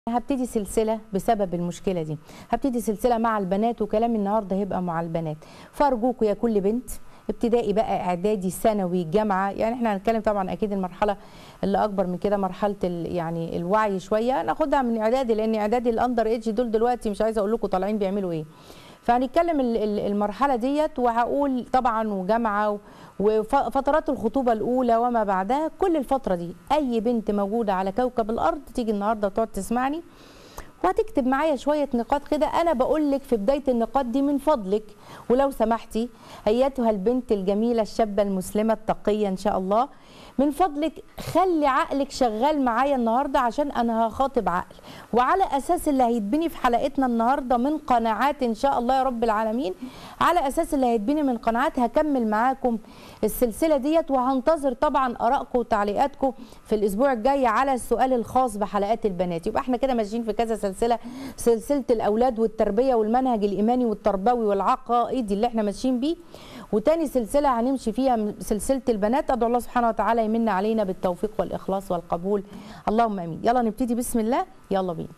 هبتدي سلسلة بسبب المشكلة دي هبتدي سلسلة مع البنات وكلامي النهاردة هيبقى مع البنات فأرجوكوا يا كل بنت ابتدائي بقى اعدادي ثانوي جامعه يعني احنا هنتكلم طبعا اكيد المرحله اللي اكبر من كده مرحله ال يعني الوعي شويه ناخدها من اعدادي لان اعدادي الاندر ايدج دول دلوقتي مش عايزه اقول لكم طالعين بيعملوا ايه فهنتكلم ال- ال- المرحله ديت وهقول طبعا وجامعه وفترات الخطوبه الاولى وما بعدها كل الفتره دي اي بنت موجوده على كوكب الارض تيجي النهارده وتقعد تسمعني وهتكتب معايا شويه نقاط كده انا بقول لك في بدايه النقاط دي من فضلك ولو سمحتي ايتها البنت الجميله الشابه المسلمه التقيه ان شاء الله من فضلك خلي عقلك شغال معايا النهارده عشان انا هخاطب عقل وعلى اساس اللي هيتبني في حلقتنا النهارده من قناعات ان شاء الله يا رب العالمين على اساس اللي هيتبني من قناعات هكمل معاكم السلسله ديت وهنتظر طبعا ارائكم وتعليقاتكم في الاسبوع الجاي على السؤال الخاص بحلقات البنات يبقى احنا كده ماشيين في كذا سلسله سلسله الاولاد والتربيه والمنهج الايماني والتربوي والعقائدي اللي احنا ماشيين بيه وتاني سلسله هنمشي فيها سلسله البنات ادعو الله سبحانه وتعالى يمن علينا بالتوفيق والاخلاص والقبول اللهم امين يلا نبتدي بسم الله يلا بينا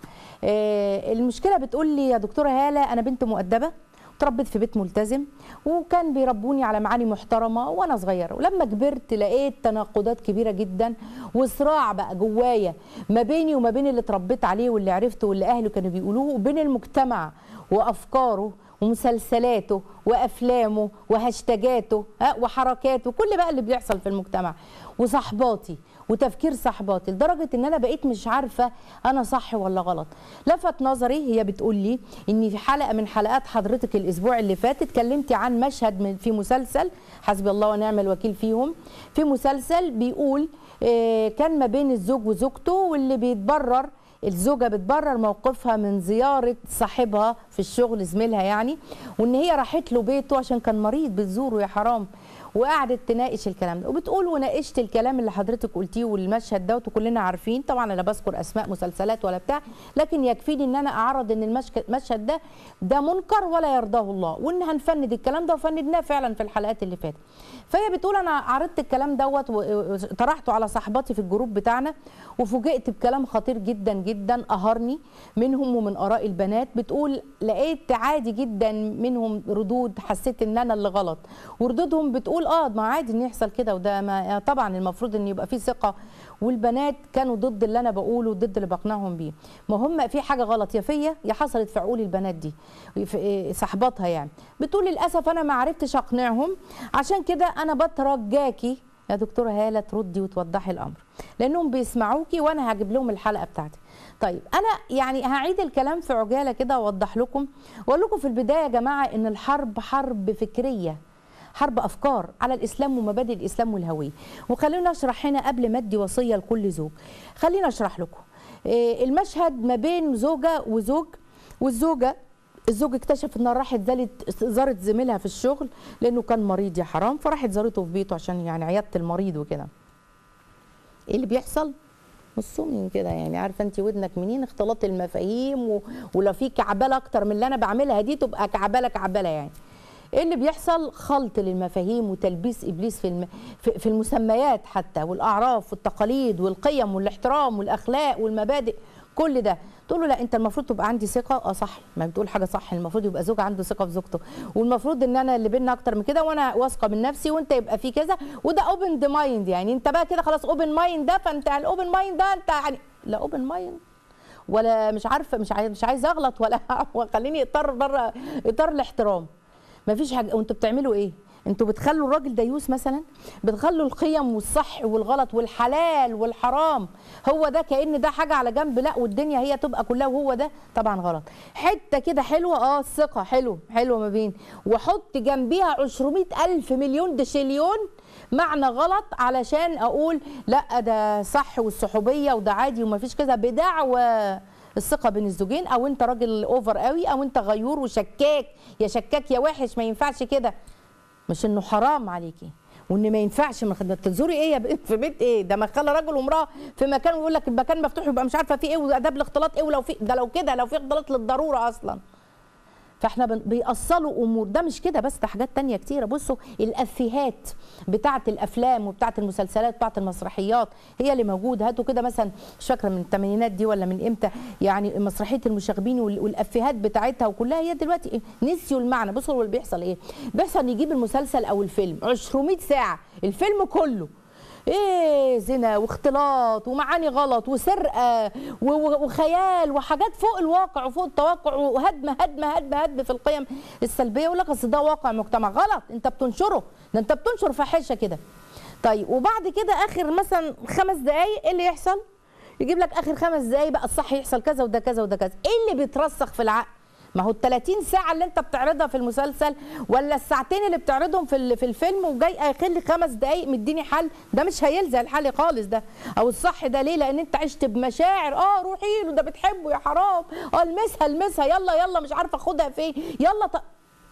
آه المشكله بتقول لي يا دكتوره هاله انا بنت مؤدبه اتربيت في بيت ملتزم وكان بيربوني على معاني محترمه وانا صغيره ولما كبرت لقيت تناقضات كبيره جدا وصراع بقى جوايا ما بيني وما بين اللي اتربيت عليه واللي عرفته واللي اهله كانوا بيقولوه وبين المجتمع وافكاره ومسلسلاته وافلامه وهاشتاجاته ها وحركاته كل بقى اللي بيحصل في المجتمع وصحباتي وتفكير صحباتي لدرجه ان انا بقيت مش عارفه انا صح ولا غلط لفت نظري هي بتقول لي ان في حلقه من حلقات حضرتك الاسبوع اللي فات اتكلمتي عن مشهد من في مسلسل حسبي الله ونعم الوكيل فيهم في مسلسل بيقول آه، كان ما بين الزوج وزوجته واللي بيتبرر الزوجه بتبرر موقفها من زياره صاحبها في الشغل زميلها يعني وان هي راحت له بيته عشان كان مريض بتزوره يا حرام وقعدت تناقش الكلام ده وبتقول وناقشت الكلام اللي حضرتك قلتيه والمشهد دوت وكلنا عارفين طبعا انا بذكر اسماء مسلسلات ولا بتاع لكن يكفيني ان انا اعرض ان المشك- المشهد ده ده منكر ولا يرضاه الله وان هنفند الكلام ده وفندناه فعلا في الحلقات اللي فاتت فهي بتقول انا عرضت الكلام دوت وطرحته على صاحباتي في الجروب بتاعنا وفوجئت بكلام خطير جدا جدا قهرني منهم ومن اراء البنات بتقول لقيت عادي جدا منهم ردود حسيت ان انا اللي غلط وردودهم بتقول اه ما عادي ان يحصل كده وده ما طبعا المفروض ان يبقى في ثقه والبنات كانوا ضد اللي انا بقوله وضد اللي بقنعهم بيه ما هم في حاجه غلط يا فيا يا حصلت في عقول البنات دي في إيه صاحباتها يعني بتقول للاسف انا ما عرفتش اقنعهم عشان كده انا بترجاكي يا دكتوره هاله تردي وتوضحي الامر لانهم بيسمعوكي وانا هجيب لهم الحلقه بتاعتي طيب انا يعني هعيد الكلام في عجاله كده واوضح لكم واقول لكم في البدايه يا جماعه ان الحرب حرب فكريه حرب افكار على الاسلام ومبادئ الاسلام والهويه وخلينا اشرح هنا قبل ما ادي وصيه لكل زوج خلينا اشرح لكم إيه المشهد ما بين زوجه وزوج والزوجه الزوج اكتشف انها راحت زارت زارت زميلها في الشغل لانه كان مريض يا حرام فراحت زارته في بيته عشان يعني عياده المريض وكده ايه اللي بيحصل بصوا من كده يعني عارفه انت ودنك منين اختلاط المفاهيم و... ولو في كعبله اكتر من اللي انا بعملها دي تبقى كعبله كعبله يعني ايه اللي بيحصل خلط للمفاهيم وتلبيس ابليس في الم... في في المسميات حتى والاعراف والتقاليد والقيم والاحترام والاخلاق والمبادئ كل ده تقول له لا انت المفروض تبقى عندي ثقه اه صح ما بتقول حاجه صح المفروض يبقى زوج عنده ثقه في زوجته والمفروض ان انا اللي بينا اكتر من كده وانا واثقه من نفسي وانت يبقى في كذا وده اوبن ذا مايند يعني انت بقى كده خلاص اوبن مايند ده فانت الاوبن مايند ده انت يعني لا اوبن مايند ولا مش عارفه مش عايز مش عايز اغلط ولا خليني اطار بره اطار الاحترام مفيش حاجه وانتوا بتعملوا ايه انتوا بتخلوا الراجل ديوس مثلا بتخلوا القيم والصح والغلط والحلال والحرام هو ده كأن ده حاجة على جنب لا والدنيا هي تبقى كلها وهو ده طبعا غلط حتة كده حلوة اه الثقة حلو حلوة ما بين وحط جنبيها 200 ألف مليون دشليون معنى غلط علشان أقول لا ده صح والصحوبية وده عادي ومفيش كذا بدعوى الثقه بين الزوجين او انت راجل اوفر قوي او انت غيور وشكاك يا شكاك يا وحش ما ينفعش كده مش انه حرام عليكي وان ما ينفعش ما خد- تزوري ايه يا بنت في بيت ايه ده ما خلى راجل وامراه في مكان ويقول لك المكان مفتوح يبقى مش عارفه فيه ايه واداب الاختلاط ايه ولو في ده لو كده لو في اختلاط للضروره اصلا فاحنا بن- بيأصلوا امور ده مش كده بس ده حاجات تانية كتيره بصوا الافيهات بتاعه الافلام وبتاعه المسلسلات بتاعه المسرحيات هي اللي موجوده هاتوا كده مثلا مش فاكره من الثمانينات دي ولا من امتى يعني مسرحيه المشاغبين وال- والافيهات بتاعتها وكلها هي دلوقتي إيه؟ نسيوا المعنى بصوا هو اللي بيحصل ايه بيحصل يجيب المسلسل او الفيلم 200 ساعه الفيلم كله ايه زنا واختلاط ومعاني غلط وسرقه و- و- وخيال وحاجات فوق الواقع وفوق التوقع وهدم هدم هدم هدم في القيم السلبيه يقول لك اصل ده واقع مجتمع غلط انت بتنشره ده انت بتنشر فاحشه كده طيب وبعد كده اخر مثلا خمس دقائق ايه اللي يحصل يجيب لك اخر خمس دقائق بقى الصح يحصل كذا وده كذا وده كذا ايه اللي بيترسخ في العقل ما هو ال 30 ساعة اللي أنت بتعرضها في المسلسل ولا الساعتين اللي بتعرضهم في ال- في الفيلم وجاي آخر لي خمس دقايق مديني حل ده مش هيلزق الحل خالص ده أو الصح ده ليه؟ لأن أنت عشت بمشاعر أه روحي له ده بتحبه يا حرام أه المسها المسها يلا يلا مش عارفة أخدها فين يلا ط...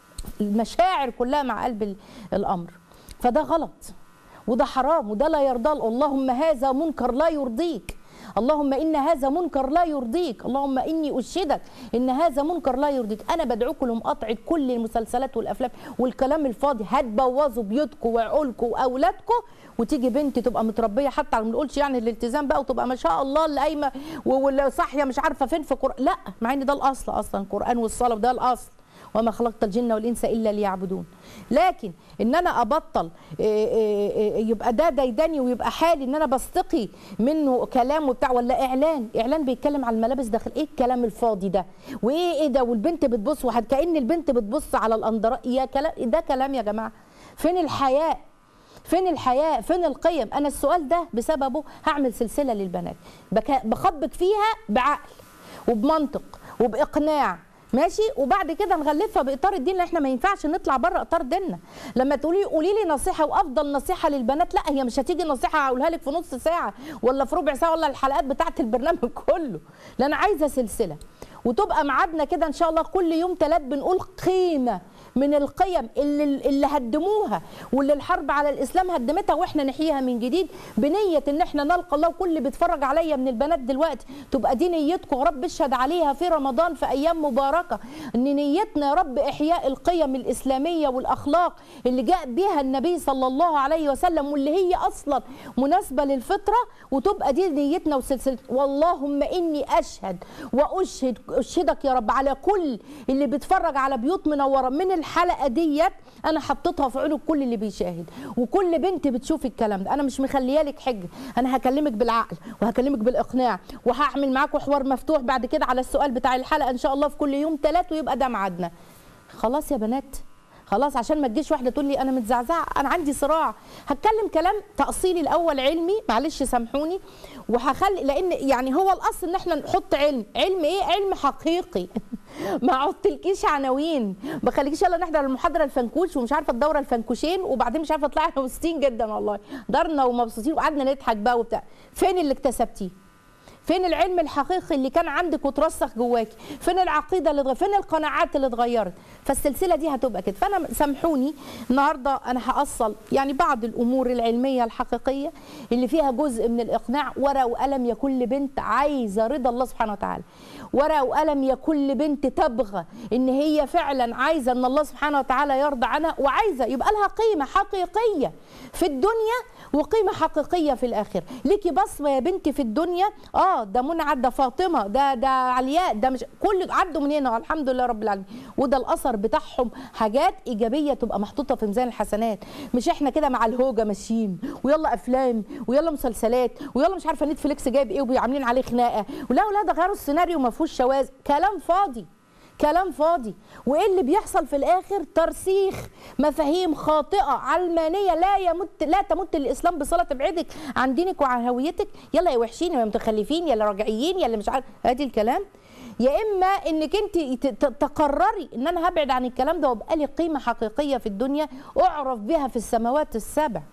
المشاعر كلها مع قلب ال- الأمر فده غلط وده حرام وده لا يرضى الله. اللهم هذا منكر لا يرضيك اللهم ان هذا منكر لا يرضيك اللهم اني اشهدك ان هذا منكر لا يرضيك انا بدعوكم لمقاطعه كل المسلسلات والافلام والكلام الفاضي هتبوظوا بيوتكم وعقولكم واولادكم وتيجي بنت تبقى متربيه حتى ما بنقولش يعني الالتزام بقى وتبقى ما شاء الله اللي قايمه و- واللي صاحيه مش عارفه فين في قرآن لا مع ان ده الاصل اصلا القران والصلاه ده الاصل وما خلقت الجن والانس الا ليعبدون لكن ان انا ابطل إيه إيه إيه يبقى ده ديدني ويبقى حالي ان انا بستقي منه كلام وبتاع ولا اعلان اعلان بيتكلم على الملابس داخل ايه الكلام الفاضي ده وايه ايه ده والبنت بتبص واحد كان البنت بتبص على الاندراء يا كلام ده كلام يا جماعه فين الحياء فين الحياة فين القيم أنا السؤال ده بسببه هعمل سلسلة للبنات بك- بخبك فيها بعقل وبمنطق وبإقناع ماشي وبعد كده نغلفها باطار الدين لان احنا ما ينفعش نطلع بره اطار ديننا لما تقولي قولي لي نصيحه وافضل نصيحه للبنات لا هي مش هتيجي نصيحه هقولها لك في نص ساعه ولا في ربع ساعه ولا الحلقات بتاعه البرنامج كله لا انا عايزه سلسله وتبقى ميعادنا كده ان شاء الله كل يوم ثلاث بنقول قيمه من القيم اللي اللي هدموها واللي الحرب على الاسلام هدمتها واحنا نحييها من جديد بنيه ان احنا نلقى الله وكل اللي بيتفرج عليا من البنات دلوقتي تبقى دي نيتكم يا رب اشهد عليها في رمضان في ايام مباركه ان نيتنا يا رب احياء القيم الاسلاميه والاخلاق اللي جاء بها النبي صلى الله عليه وسلم واللي هي اصلا مناسبه للفطره وتبقى دي نيتنا وسلسله واللهم اني اشهد واشهد اشهدك يا رب على كل اللي بيتفرج على بيوت منوره من الحلقه ديت انا حطيتها في عيون كل اللي بيشاهد وكل بنت بتشوف الكلام ده انا مش مخليه لك حجه انا هكلمك بالعقل وهكلمك بالاقناع وهعمل معاكم حوار مفتوح بعد كده على السؤال بتاع الحلقه ان شاء الله في كل يوم ثلاث ويبقى ده ميعادنا خلاص يا بنات خلاص عشان ما تجيش واحده تقول لي انا متزعزعه انا عندي صراع هتكلم كلام تاصيلي الاول علمي معلش سامحوني وهخلي لان يعني هو الاصل ان احنا نحط علم علم ايه علم حقيقي ما عدتلكيش عناوين ما خليكيش يلا نحضر المحاضره الفنكوش ومش عارفه الدوره الفنكوشين وبعدين مش عارفه طلعنا مبسوطين جدا والله دارنا ومبسوطين وقعدنا نضحك بقى وبتاع فين اللي اكتسبتيه فين العلم الحقيقي اللي كان عندك وترسخ جواكي فين العقيده اللي اتغيرت فين القناعات اللي اتغيرت فالسلسله دي هتبقى كده فانا سامحوني النهارده انا هاصل يعني بعض الامور العلميه الحقيقيه اللي فيها جزء من الاقناع ورقه وقلم يا كل بنت عايزه رضا الله سبحانه وتعالى ورقه وقلم يا كل بنت تبغى ان هي فعلا عايزه ان الله سبحانه وتعالى يرضى عنها وعايزه يبقى لها قيمه حقيقيه في الدنيا وقيمه حقيقيه في الاخره ليكي بصمه يا بنتي في الدنيا اه ده منى ده فاطمه ده ده علياء ده مش كل عدوا من هنا الحمد لله رب العالمين وده الاثر بتاعهم حاجات ايجابيه تبقى محطوطه في ميزان الحسنات مش احنا كده مع الهوجه ماشيين ويلا افلام ويلا مسلسلات ويلا مش عارفه نتفليكس جايب ايه وعاملين عليه خناقه ولا ولا ده غيروا السيناريو ما فيهوش شواذ كلام فاضي كلام فاضي وايه اللي بيحصل في الاخر ترسيخ مفاهيم خاطئه علمانيه لا يمت لا تمت الاسلام بصله تبعدك عن دينك وعن هويتك يلا يا وحشين يا متخلفين يلا راجعيين يلا مش عارف ادي الكلام يا اما انك انت تقرري ان انا هبعد عن الكلام ده وابقى لي قيمه حقيقيه في الدنيا اعرف بها في السماوات السبع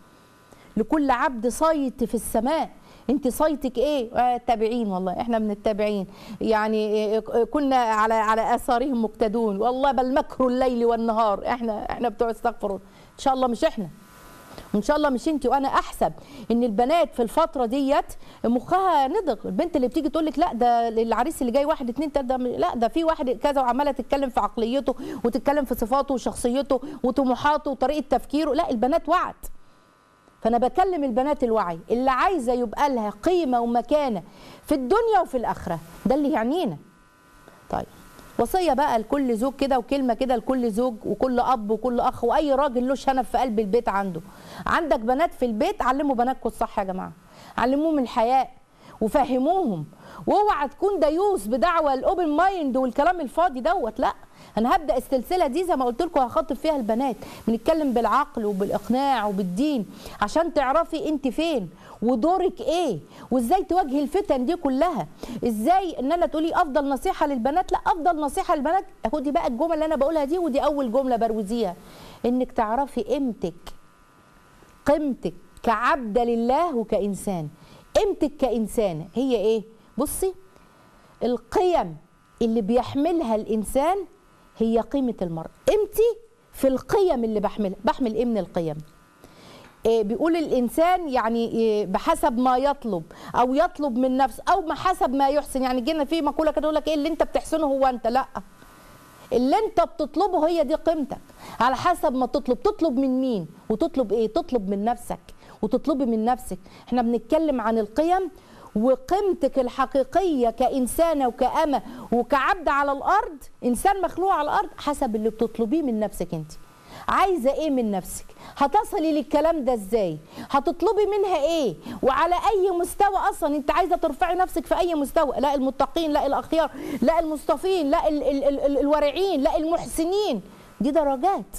لكل عبد صيت في السماء انت صيتك ايه آه تابعين والله احنا من التابعين يعني آه كنا على على اثارهم مقتدون والله بل مكر الليل والنهار احنا احنا بتوع استغفر ان شاء الله مش احنا وان شاء الله مش انت وانا احسب ان البنات في الفتره ديت مخها نضج البنت اللي بتيجي تقول لك لا ده العريس اللي جاي واحد اتنين تلاته ده لا ده في واحد كذا وعماله تتكلم في عقليته وتتكلم في صفاته وشخصيته وطموحاته وطريقه تفكيره لا البنات وعت فانا بكلم البنات الوعي اللي عايزه يبقى لها قيمه ومكانه في الدنيا وفي الاخره ده اللي يعنينا طيب وصيه بقى لكل زوج كده وكلمه كده لكل زوج وكل اب وكل اخ واي راجل له شنف في قلب البيت عنده عندك بنات في البيت علموا بناتكم الصح يا جماعه علموهم الحياء وفهموهم واوعى تكون ديوس بدعوه الاوبن مايند والكلام الفاضي دوت لا انا هبدا السلسله دي زي ما قلت لكم هخاطب فيها البنات بنتكلم بالعقل وبالاقناع وبالدين عشان تعرفي انت فين ودورك ايه وازاي تواجهي الفتن دي كلها ازاي ان انا تقولي افضل نصيحه للبنات لا افضل نصيحه للبنات خدي بقى الجمله اللي انا بقولها دي ودي اول جمله بروزيها انك تعرفي قيمتك قيمتك كعبده لله وكانسان قيمتك كانسانه هي ايه بصي القيم اللي بيحملها الانسان هي قيمه المرء قيمتي في القيم اللي بحملها بحمل ايه من القيم إيه بيقول الانسان يعني إيه بحسب ما يطلب او يطلب من نفسه او ما حسب ما يحسن يعني جينا في مقوله كده يقول لك ايه اللي انت بتحسنه هو انت لا اللي انت بتطلبه هي دي قيمتك على حسب ما تطلب تطلب من مين وتطلب ايه تطلب من نفسك وتطلبي من نفسك احنا بنتكلم عن القيم وقيمتك الحقيقية كإنسانة وكأمة وكعبد على الأرض إنسان مخلوق على الأرض حسب اللي بتطلبيه من نفسك أنت عايزة إيه من نفسك هتصلي للكلام ده إزاي هتطلبي منها إيه وعلى أي مستوى أصلا أنت عايزة ترفعي نفسك في أي مستوى لا المتقين لا الأخيار لا المصطفين لا ال ال ال ال الورعين لا المحسنين دي درجات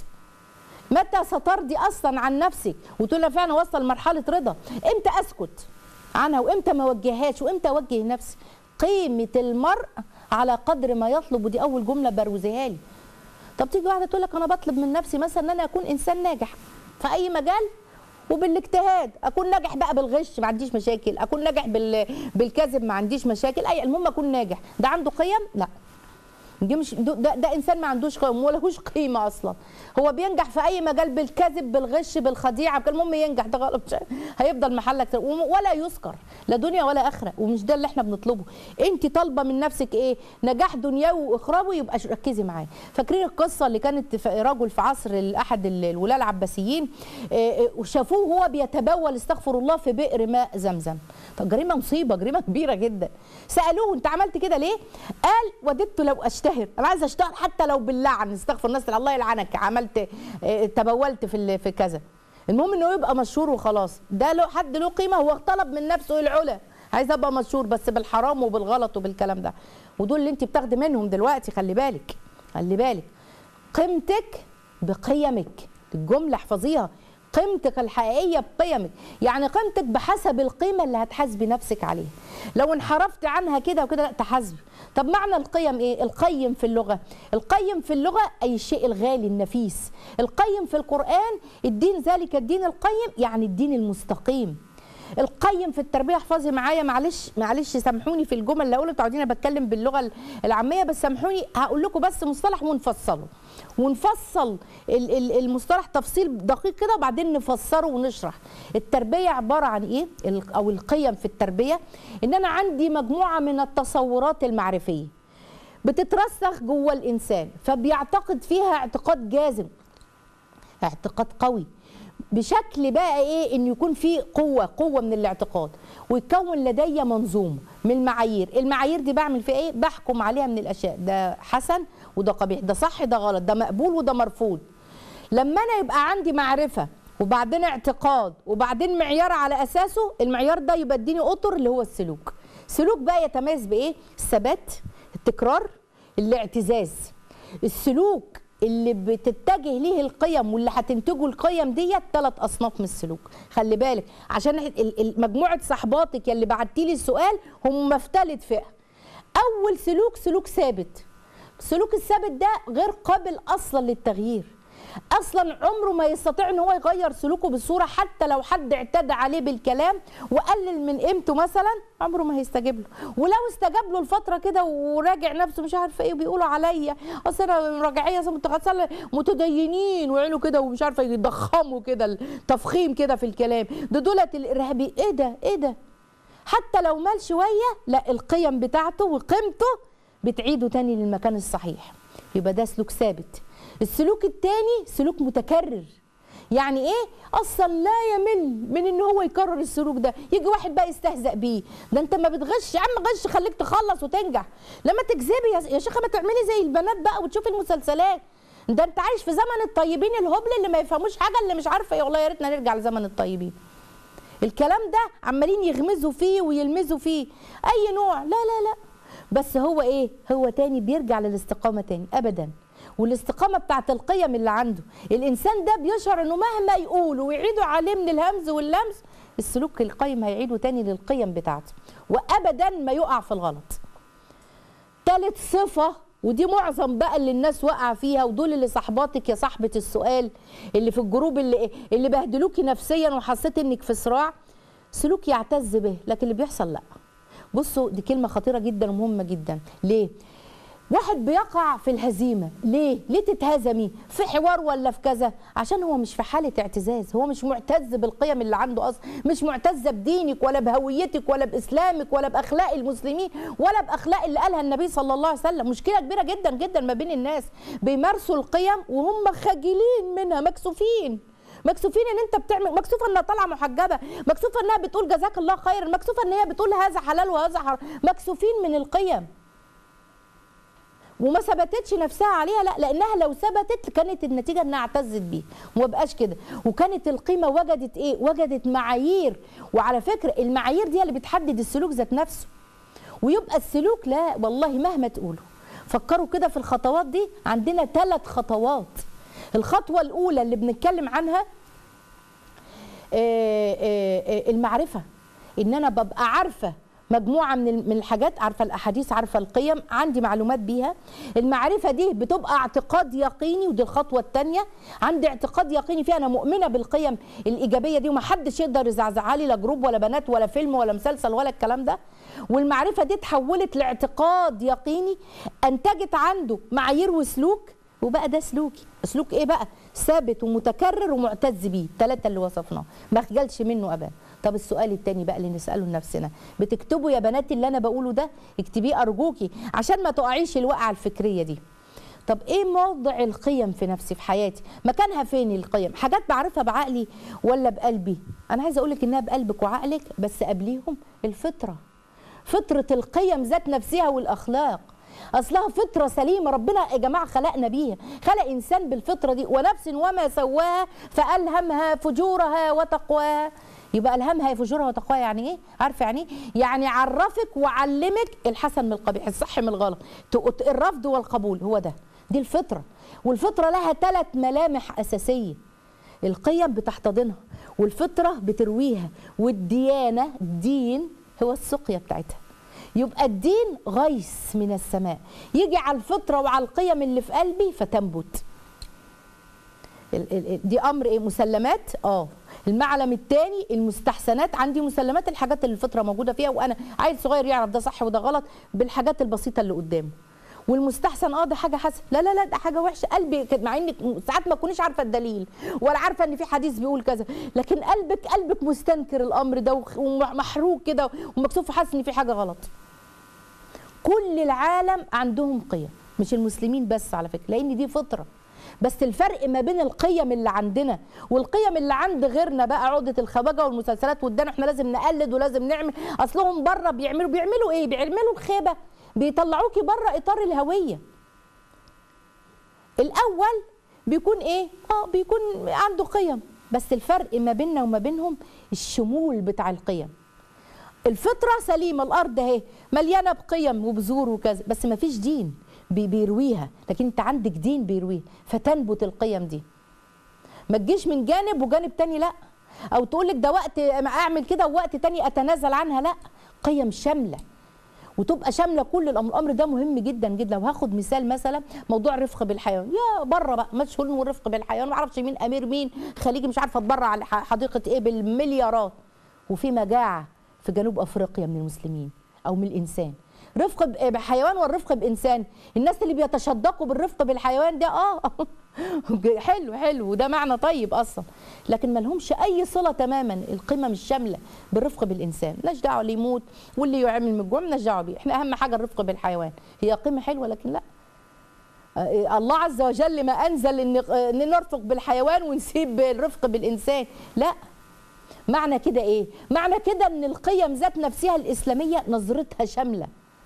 متى سترضي اصلا عن نفسك وتقول لها فعلا وصل مرحله رضا امتى اسكت عنها وامتى ما اوجههاش وامتى اوجه نفسي قيمه المرء على قدر ما يطلب ودي اول جمله بروزيها لي طب تيجي واحده تقول لك انا بطلب من نفسي مثلا ان انا اكون انسان ناجح في اي مجال وبالاجتهاد اكون ناجح بقى بالغش ما عنديش مشاكل اكون ناجح بال... بالكذب ما عنديش مشاكل اي المهم اكون ناجح ده عنده قيم لا دي مش ده, ده انسان ما عندوش قيم ولا هوش قيمه اصلا هو بينجح في اي مجال بالكذب بالغش بالخديعه المهم ينجح ده غلط هيفضل محلك ولا يذكر لا دنيا ولا اخره ومش ده اللي احنا بنطلبه انت طالبه من نفسك ايه نجاح دنيوي واخروي يبقى ركزي معاه فاكرين القصه اللي كانت في رجل في عصر احد الولاة العباسيين وشافوه وهو بيتبول استغفر الله في بئر ماء زمزم جريمه مصيبه جريمه كبيره جدا سالوه انت عملت كده ليه قال وددت لو اشتهر انا عايز اشتغل حتى لو باللعن استغفر الناس الله يلعنك عملت تبولت في في كذا المهم انه يبقى مشهور وخلاص ده له حد له قيمه هو طلب من نفسه العلا عايز ابقى مشهور بس بالحرام وبالغلط وبالكلام ده ودول اللي انت بتاخدي منهم دلوقتي خلي بالك خلي بالك قيمتك بقيمك الجمله احفظيها قيمتك الحقيقيه بقيمك يعني قيمتك بحسب القيمه اللي هتحاسبي نفسك عليها لو انحرفت عنها كده وكده لا تحاسبي طب معنى القيم ايه القيم في اللغه القيم في اللغه اي الشيء الغالي النفيس القيم في القران الدين ذلك الدين القيم يعني الدين المستقيم القيم في التربيه احفظي معايا معلش معلش سامحوني في الجمل اللي قلت تعودين بتكلم باللغه العاميه بس سامحوني هقول لكم بس مصطلح ونفصله ونفصل المصطلح تفصيل دقيق كده وبعدين نفسره ونشرح التربيه عباره عن ايه او القيم في التربيه ان انا عندي مجموعه من التصورات المعرفيه بتترسخ جوه الانسان فبيعتقد فيها اعتقاد جازم اعتقاد قوي بشكل بقى ايه ان يكون في قوه قوه من الاعتقاد ويتكون لدي منظومه من المعايير المعايير دي بعمل فيها ايه بحكم عليها من الاشياء ده حسن وده قبيح ده صح ده غلط ده مقبول وده مرفوض لما انا يبقى عندي معرفه وبعدين اعتقاد وبعدين معيار على اساسه المعيار ده يبقى اديني اطر اللي هو السلوك سلوك بقى يتميز بايه الثبات التكرار الاعتزاز السلوك اللي بتتجه ليه القيم واللي هتنتجه القيم ديت ثلاث اصناف من السلوك خلي بالك عشان مجموعه صحباتك اللي بعتي لي السؤال هم مفتلت فئه اول سلوك سلوك ثابت السلوك الثابت ده غير قابل اصلا للتغيير اصلا عمره ما يستطيع ان هو يغير سلوكه بالصوره حتى لو حد اعتدى عليه بالكلام وقلل من قيمته مثلا عمره ما هيستجيب له ولو استجاب له لفتره كده وراجع نفسه مش عارفه ايه وبيقولوا عليا اصل انا راجعيه اصل متغسل متدينين ويعملوا كده ومش عارفه يضخموا كده التفخيم كده في الكلام ده دولت الارهابي ايه ده ايه ده حتى لو مال شويه لا القيم بتاعته وقيمته بتعيده تاني للمكان الصحيح يبقى ده سلوك ثابت السلوك التاني سلوك متكرر يعني ايه اصلا لا يمل من ان هو يكرر السلوك ده يجي واحد بقى يستهزأ بيه ده انت ما بتغش يا عم غش خليك تخلص وتنجح لما تكذبي يا- يا شيخه ما تعملي زي البنات بقى وتشوفي المسلسلات ده انت عايش في زمن الطيبين الهبل اللي ما يفهموش حاجه اللي مش عارفه ايه والله يا ريتنا نرجع لزمن الطيبين الكلام ده عمالين يغمزوا فيه ويلمزوا فيه اي نوع لا لا لا بس هو ايه هو تاني بيرجع للاستقامه تاني ابدا والاستقامه بتاعت القيم اللي عنده الانسان ده بيشعر انه مهما يقول ويعيدوا عليه من الهمز واللمس السلوك القيم هيعيده تاني للقيم بتاعته وابدا ما يقع في الغلط ثالث صفة ودي معظم بقى اللي الناس واقعه فيها ودول اللي صاحباتك يا صاحبة السؤال اللي في الجروب اللي اللي بهدلوكي نفسيا وحسيت انك في صراع سلوك يعتز به لكن اللي بيحصل لا بصوا دي كلمة خطيرة جدا ومهمة جدا ليه؟ واحد بيقع في الهزيمة ليه؟ ليه تتهزمي؟ في حوار ولا في كذا؟ عشان هو مش في حالة اعتزاز هو مش معتز بالقيم اللي عنده أصلا مش معتز بدينك ولا بهويتك ولا بإسلامك ولا بأخلاق المسلمين ولا بأخلاق اللي قالها النبي صلى الله عليه وسلم مشكلة كبيرة جدا جدا ما بين الناس بيمارسوا القيم وهم خجلين منها مكسوفين مكسوفين ان انت بتعمل مكسوفه انها طالعه محجبه مكسوفه انها بتقول جزاك الله خيرا مكسوفه ان هي بتقول هذا حلال وهذا حرام مكسوفين من القيم وما ثبتتش نفسها عليها لا لانها لو ثبتت كانت النتيجه انها اعتزت بيه وما بقاش كده وكانت القيمه وجدت ايه وجدت معايير وعلى فكره المعايير دي اللي بتحدد السلوك ذات نفسه ويبقى السلوك لا والله مهما تقولوا فكروا كده في الخطوات دي عندنا ثلاث خطوات الخطوه الاولى اللي بنتكلم عنها آه، آه، آه، المعرفه ان انا ببقى عارفه مجموعه من ال- من الحاجات عارفه الاحاديث عارفه القيم عندي معلومات بيها المعرفه دي بتبقى اعتقاد يقيني ودي الخطوه الثانيه عندي اعتقاد يقيني فيها انا مؤمنه بالقيم الايجابيه دي ومحدش يقدر يزعزعها لي لا جروب ولا بنات ولا فيلم ولا مسلسل ولا الكلام ده والمعرفه دي اتحولت لاعتقاد يقيني انتجت عنده معايير وسلوك وبقى ده سلوكي سلوك ايه بقى ثابت ومتكرر ومعتز بيه الثلاثه اللي وصفناه ما خجلش منه ابدا طب السؤال التاني بقى اللي نساله لنفسنا بتكتبوا يا بنات اللي انا بقوله ده اكتبيه ارجوكي عشان ما تقعيش الوقعه الفكريه دي طب ايه موضع القيم في نفسي في حياتي مكانها فين القيم حاجات بعرفها بعقلي ولا بقلبي انا عايزه اقول لك انها بقلبك وعقلك بس قبليهم الفطره فطره القيم ذات نفسها والاخلاق اصلها فطره سليمه ربنا يا جماعه خلقنا بيها خلق انسان بالفطره دي ونفس وما سواها فالهمها فجورها وتقواها يبقى الهمها فجورها وتقواها يعني ايه عارفه يعني ايه يعني عرفك وعلمك الحسن من القبيح الصح من الغلط تق- الرفض والقبول هو ده دي الفطره والفطره لها ثلاث ملامح اساسيه القيم بتحتضنها والفطره بترويها والديانه الدين هو السقيا بتاعتها يبقى الدين غيث من السماء يجي على الفطره وعلى القيم اللي في قلبي فتنبت ال- ال- ال- دي امر ايه مسلمات اه المعلم الثاني المستحسنات عندي مسلمات الحاجات اللي الفطره موجوده فيها وانا عيل صغير يعرف ده صح وده غلط بالحاجات البسيطه اللي قدامه والمستحسن اه ده حاجه حسن لا لا لا ده حاجه وحشه قلبي كده- مع انك ساعات ما تكونيش عارفه الدليل ولا عارفه ان في حديث بيقول كذا لكن قلبك قلبك مستنكر الامر ده وخ- ومحروق كده ومكسوف وحاسس ان في حاجه غلط كل العالم عندهم قيم مش المسلمين بس على فكره لان دي فطره بس الفرق ما بين القيم اللي عندنا والقيم اللي عند غيرنا بقى عقده الخواجه والمسلسلات والدنا احنا لازم نقلد ولازم نعمل اصلهم بره بيعملوا بيعملوا ايه بيعملوا الخيبه بيطلعوكي بره اطار الهويه الاول بيكون ايه اه بيكون عنده قيم بس الفرق ما بيننا وما بينهم الشمول بتاع القيم الفطره سليمه الارض اهي مليانه بقيم وبذور وكذا بس ما فيش دين بي- بيرويها لكن انت عندك دين بيرويها فتنبت القيم دي ما تجيش من جانب وجانب تاني لا او تقول لك ده وقت اعمل كده ووقت تاني اتنازل عنها لا قيم شامله وتبقى شامله كل الامر الامر ده مهم جدا جدا لو هاخد مثال مثلا موضوع الرفق بالحيوان يا بره بقى مشهورين والرفق بالحيوان ما اعرفش مين امير مين خليجي مش عارفه اتبرع على ح- حديقه ايه بالمليارات وفي مجاعه في جنوب افريقيا من المسلمين او من الانسان رفق ب- بحيوان والرفق بانسان الناس اللي بيتشدقوا بالرفق بالحيوان ده اه حلو حلو وده معنى طيب اصلا لكن ما لهمش اي صله تماما القيمه مش شامله بالرفق بالانسان مالناش دعوه اللي يموت واللي يعمل من الجوع مالناش دعوه بيه احنا اهم حاجه الرفق بالحيوان هي قيمه حلوه لكن لا آه، الله عز وجل ما انزل ان آه، ان نرفق بالحيوان ونسيب الرفق بالانسان لا معنى كده ايه معنى كده ان القيم ذات نفسها الاسلاميه نظرتها شامله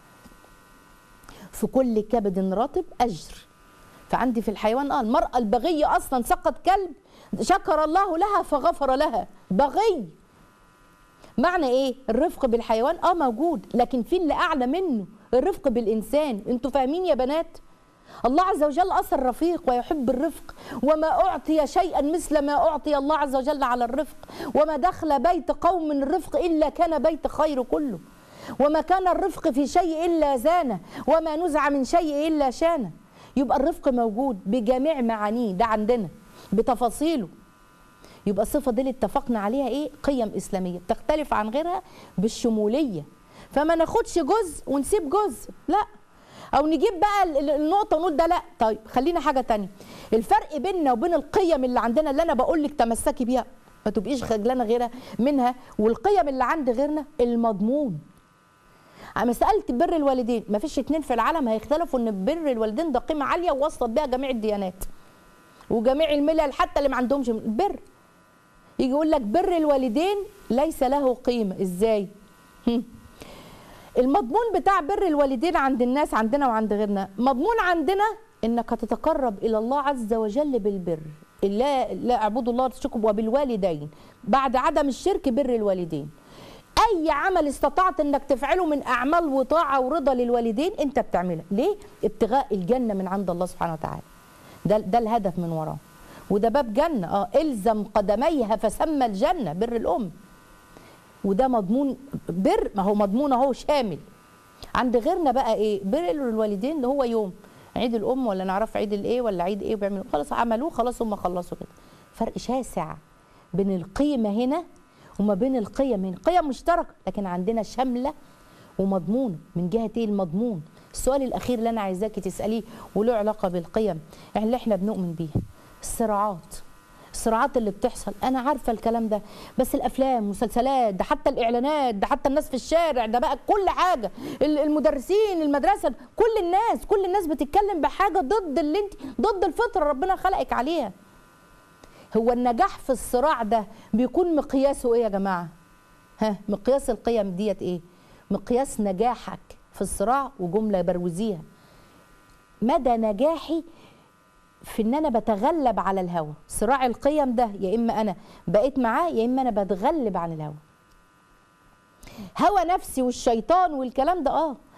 في كل كبد رطب اجر فعندي في الحيوان اه المراه البغيه اصلا سقط كلب شكر الله لها فغفر لها بغي معنى ايه الرفق بالحيوان اه موجود لكن في اللي اعلى منه الرفق بالانسان انتوا فاهمين يا بنات الله عز وجل اصل رفيق ويحب الرفق وما اعطي شيئا مثل ما اعطي الله عز وجل على الرفق وما دخل بيت قوم من الرفق الا كان بيت خير كله وما كان الرفق في شيء الا زانه وما نزع من شيء الا شانه يبقى الرفق موجود بجميع معانيه ده عندنا بتفاصيله يبقى الصفه دي اللي اتفقنا عليها ايه قيم اسلاميه بتختلف عن غيرها بالشموليه فما ناخدش جزء ونسيب جزء لا او نجيب بقى ال- ال- النقطه ونقول ده لا طيب خلينا حاجه تانية الفرق بيننا وبين القيم اللي عندنا اللي انا بقول لك تمسكي بيها ما تبقيش خجلانه غيرها منها والقيم اللي عند غيرنا المضمون مسألة بر الوالدين ما فيش اتنين في العالم هيختلفوا ان بر الوالدين ده قيمة عالية ووصلت بها جميع الديانات وجميع الملل حتى اللي ما عندهمش بر يجي يقول لك بر الوالدين ليس له قيمة ازاي هم. المضمون بتاع بر الوالدين عند الناس عندنا وعند غيرنا مضمون عندنا انك هتتقرب الى الله عز وجل بالبر لا لا اعبدوا الله تشركوا وبالوالدين بعد عدم الشرك بر الوالدين اي عمل استطعت انك تفعله من اعمال وطاعه ورضا للوالدين انت بتعملها ليه ابتغاء الجنه من عند الله سبحانه وتعالى ده ده الهدف من وراه وده باب جنه اه الزم قدميها فسمى الجنه بر الام وده مضمون بر ما هو مضمون اهو شامل عند غيرنا بقى ايه بر الوالدين اللي هو يوم عيد الام ولا نعرف عيد الايه ولا عيد ايه وبيعملوا خلاص عملوه خلاص هم خلصوا كده فرق شاسع بين القيمه هنا وما بين القيم هنا قيم مشتركه لكن عندنا شامله ومضمونه من جهه ايه المضمون السؤال الاخير اللي انا عايزاكي تساليه وله علاقه بالقيم يعني اللي احنا بنؤمن بيها الصراعات الصراعات اللي بتحصل انا عارفه الكلام ده بس الافلام مسلسلات ده حتى الاعلانات ده حتى الناس في الشارع ده بقى كل حاجه ال- المدرسين المدرسه كل الناس كل الناس بتتكلم بحاجه ضد اللي انت ضد الفطره ربنا خلقك عليها هو النجاح في الصراع ده بيكون مقياسه ايه يا جماعه ها مقياس القيم ديت ايه مقياس نجاحك في الصراع وجمله بروزيها مدى نجاحي في ان انا بتغلب على الهوى صراع القيم ده يا اما انا بقيت معاه يا اما انا بتغلب عن الهوى هوى نفسي والشيطان والكلام ده اه